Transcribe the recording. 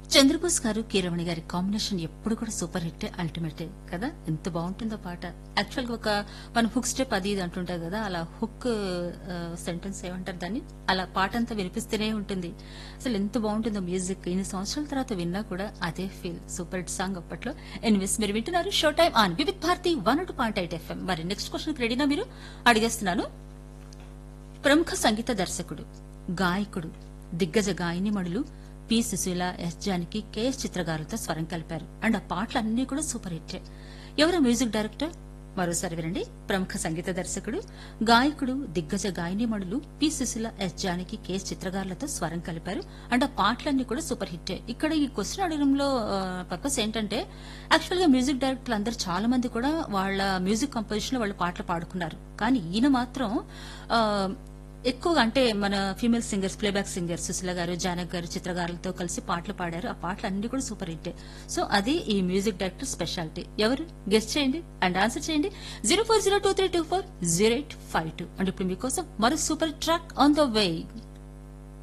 చంద్రబోస్ గారు కీరవణి గారి కాంబినేషన్ ఎప్పుడు కూడా సూపర్ హిట్ అల్టిమేట్ కదా ఎంత బాగుంటుందో పాట యాక్చువల్ గా ఒక మన హుక్ స్టెప్ అది ఇది అంటుంటాం కదా అలా హుక్ సెంటెన్స్ ఏమంటారు దాన్ని అలా పాట అంతా వినిపిస్తూనే ఉంటుంది అసలు ఎంత బాగుంటుందో మ్యూజిక్ ఇన్ని సంవత్సరాల తర్వాత విన్నా కూడా అదే ఫీల్ సూపర్ హిట్ సాంగ్ అప్పట్లో ఎనివేస్ మీరు వింటున్నారు show time on Vividh Bharati one two point eight FM మరి నెక్స్ట్ క్వశ్చన్ రెడీనా మీరు అడిగేస్తున్నాను ప్రముఖ సంగీత దర్శకుడు గాయకుడు దిగ్గజ గాయనిమణులు P Susheela S Janaki KS చిత్రగారులతో స్వరం కలిపారు అండ్ ఆ పాటలన్నీ కూడా సూపర్ హిట్ ఎవరు మ్యూజిక్ డైరెక్టర్ మరోసారి వినండి ప్రముఖ సంగీత దర్శకుడు గాయకుడు దిగ్గజ గాయనిమణులు P Susheela S Janaki KS చిత్రగారులతో స్వరం కలిపారు అండ్ ఆ పాటలన్నీ కూడా సూపర్ హిట్ ఇక్కడ ఈ క్వశ్చన్ అడగడంలో పర్పస్ ఏంటంటే యాక్చువల్ గా మ్యూజిక్ డైరెక్టర్లు అందరూ చాలా మంది కూడా వాళ్ళ మ్యూజిక్ కంపోజిషన్ లో వాళ్ళు పాటలు పాడుకున్నారు కానీ ఈయన మాత్రం ఆ, ఎక్కువగా అంటే మన female singers playback singers Susheela గారు జానక్ గారు చిత్రగారులతో కలిసి పాటలు పాడారు ఆ పాటలు అన్ని కూడా సూపర్ హిట్ సో అది ఈ మ్యూజిక్ డైరెక్టర్ స్పెషాలిటీ ఎవరు గెస్ట్ చేయండి అండ్ ఆన్సర్ చేయండి zero four zero two three two four zero eight five two and ఇప్పుడు మీకోసం మరో super track on the way